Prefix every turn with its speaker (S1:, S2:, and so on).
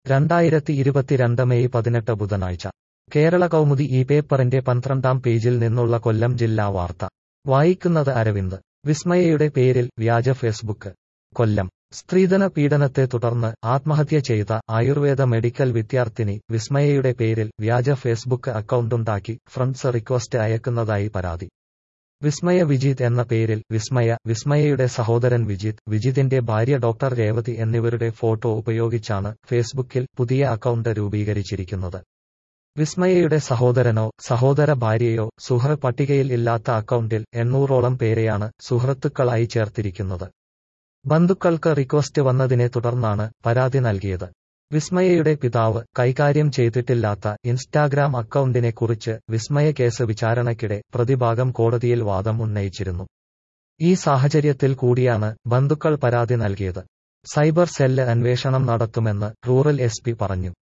S1: രണ്ടായിരത്തി ഇരുപത്തിരണ്ട് മെയ് പതിനെട്ട് ബുധനാഴ്ച കേരള കൗമുദി ഈ പേപ്പറിന്റെ പന്ത്രണ്ടാം പേജിൽ നിന്നുള്ള കൊല്ലം ജില്ലാ വാർത്ത വായിക്കുന്നത് അരവിന്ദ് വിസ്മയയുടെ പേരിൽ വ്യാജ ഫേസ്ബുക്ക് കൊല്ലം സ്ത്രീധന പീഡനത്തെ തുടർന്ന് ആത്മഹത്യ ചെയ്ത ആയുർവേദ മെഡിക്കൽ വിദ്യാർത്ഥിനി വിസ്മയയുടെ പേരിൽ വ്യാജ ഫേസ്ബുക്ക് അക്കൗണ്ടുണ്ടാക്കി ഫ്രണ്ട്സ് റിക്വസ്റ്റ് അയക്കുന്നതായി പരാതി വിസ്മയ വിജിത് എന്ന പേരിൽ വിസ്മയ വിസ്മയയുടെ സഹോദരൻ വിജിത് വിജിതിന്റെ ഭാര്യ ഡോക്ടർ രേവതി എന്നിവരുടെ ഫോട്ടോ ഉപയോഗിച്ചാണ് ഫേസ്ബുക്കിൽ പുതിയ അക്കൗണ്ട് രൂപീകരിച്ചിരിക്കുന്നത് വിസ്മയയുടെ സഹോദരനോ സഹോദര ഭാര്യയോ സുഹൃ പട്ടികയിൽ ഇല്ലാത്ത അക്കൗണ്ടിൽ എണ്ണൂറോളം പേരെയാണ് സുഹൃത്തുക്കളായി ചേർത്തിരിക്കുന്നത് ബന്ധുക്കൾക്ക് റിക്വസ്റ്റ് വന്നതിനെ തുടർന്നാണ് പരാതി നൽകിയത് വിസ്മയയുടെ പിതാവ് കൈകാര്യം ചെയ്തിട്ടില്ലാത്ത ഇൻസ്റ്റാഗ്രാം അക്കൗണ്ടിനെ കുറിച്ച് വിസ്മയ കേസ് വിചാരണയ്ക്കിടെ പ്രതിഭാഗം കോടതിയിൽ വാദം ഉന്നയിച്ചിരുന്നു ഈ സാഹചര്യത്തിൽ കൂടിയാണ് ബന്ധുക്കൾ പരാതി നൽകിയത് സൈബർ സെല്ല് അന്വേഷണം നടത്തുമെന്ന് റൂറൽ എസ് പറഞ്ഞു